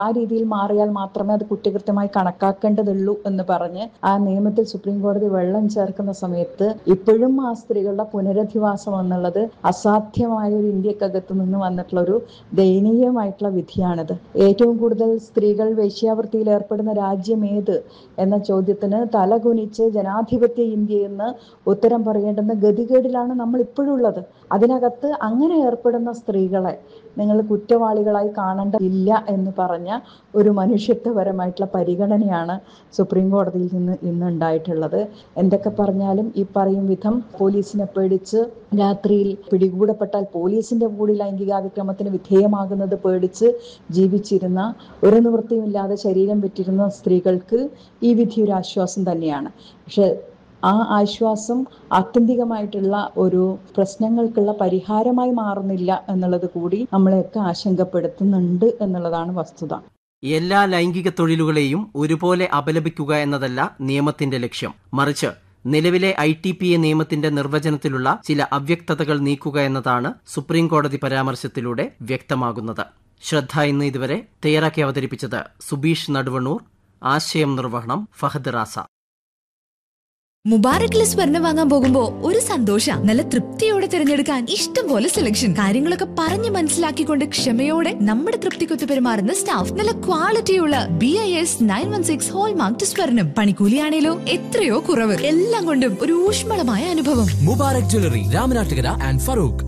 ആ രീതിയിൽ മാറിയാൽ മാത്രമേ അത് കുറ്റകൃത്യമായി കണക്കാക്കേണ്ടതുള്ളൂ എന്ന് പറഞ്ഞ് ആ നിയമത്തിൽ സുപ്രീം കോടതി വെള്ളം ചേർക്കുന്ന സമയത്ത് ഇപ്പോഴും ആ സ്ത്രീകളുടെ പുനരധിവാസം എന്നുള്ളത് അസാധ്യമായ ഒരു ഇന്ത്യക്കകത്ത് നിന്ന് വന്നിട്ടുള്ള ഒരു ദയനീയമായിട്ടുള്ള വിധിയാണിത് ഏറ്റവും കൂടുതൽ സ്ത്രീകൾ വേശ്യാവൃത്തിയിൽ ഏർപ്പെടുന്ന രാജ്യം ഏത് എന്ന ചോദ്യത്തിന് തലകുനിച്ച് ജനാധിപത്യ ഇന്ത്യ എന്ന് ഉത്തരം പറയേണ്ടുന്ന ഗതികേടിലാണ് നമ്മൾ ഇപ്പോഴുള്ളത് അതിനകത്ത് അങ്ങനെ ഏർപ്പെടുന്ന സ്ത്രീകളെ നിങ്ങൾ കുറ്റവാളികളായി കാണേണ്ടതില്ല എന്ന് പറഞ്ഞ ഒരു മനുഷ്യത്വപരമായിട്ടുള്ള പരിഗണനയാണ് സുപ്രീം കോടതിയിൽ നിന്ന് ഇന്ന് ഉണ്ടായിട്ടുള്ളത് എന്തൊക്കെ പറഞ്ഞാലും ഈ പറയും വിധം പോലീസിനെ പേടിച്ച് രാത്രിയിൽ പിടികൂടപ്പെട്ടാൽ പോലീസിന്റെ കൂടി ലൈംഗികാതിക്രമത്തിന് വിധേയമാകുന്നത് പേടിച്ച് ജീവിച്ചിരുന്ന ഒരു നിവൃത്തിയുമില്ലാതെ ശരീരം വിറ്റിരുന്ന സ്ത്രീകൾക്ക് ഈ വിധി ഒരു ആശ്വാസം തന്നെയാണ് പക്ഷെ ആ ആശ്വാസം ആത്യന്തികമായിട്ടുള്ള ഒരു പ്രശ്നങ്ങൾക്കുള്ള പരിഹാരമായി മാറുന്നില്ല എന്നുള്ളത് കൂടി നമ്മളെയൊക്കെ ആശങ്കപ്പെടുത്തുന്നുണ്ട് എന്നുള്ളതാണ് വസ്തുത എല്ലാ ലൈംഗിക തൊഴിലുകളെയും ഒരുപോലെ അപലപിക്കുക എന്നതല്ല നിയമത്തിന്റെ ലക്ഷ്യം മറിച്ച് നിലവിലെ ഐ ടി പി എ നിയമത്തിന്റെ നിർവചനത്തിലുള്ള ചില അവ്യക്തതകൾ നീക്കുക എന്നതാണ് സുപ്രീം കോടതി പരാമർശത്തിലൂടെ വ്യക്തമാകുന്നത് ശ്രദ്ധ ഇന്ന് ഇതുവരെ തയ്യാറാക്കി അവതരിപ്പിച്ചത് സുബീഷ് നടുവണ്ണൂർ ആശയം നിർവഹണം ഫഹദ് റാസ മുബാറക്കിലെ സ്വർണം വാങ്ങാൻ പോകുമ്പോ ഒരു സന്തോഷ നല്ല തൃപ്തിയോടെ തിരഞ്ഞെടുക്കാൻ ഇഷ്ടം പോലെ സെലക്ഷൻ കാര്യങ്ങളൊക്കെ പറഞ്ഞു മനസ്സിലാക്കിക്കൊണ്ട് ക്ഷമയോടെ നമ്മുടെ തൃപ്തിക്കൊത്ത് പെരുമാറുന്ന സ്റ്റാഫ് നല്ല ക്വാളിറ്റിയുള്ള B I S nine one six hallmark സ്വർണം പണിക്കൂലിയാണേലോ എത്രയോ കുറവ് എല്ലാം കൊണ്ടും ഒരു ഊഷ്മളമായ അനുഭവം Mubarak jewellery Ramanattukara and Farook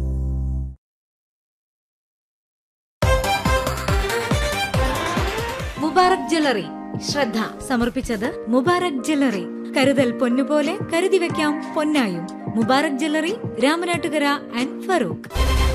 Mubarak jewellery ശ്രദ്ധ സമർപ്പിച്ചത് മുബാറക് ജ്വല്ലറി കരുതൽ പൊന്നുപോലെ കരുതി വെക്കാം പൊന്നായും മുബാറക് ജ്വല്ലറി രാമനാട്ടുകര ആൻഡ് ഫറൂഖ്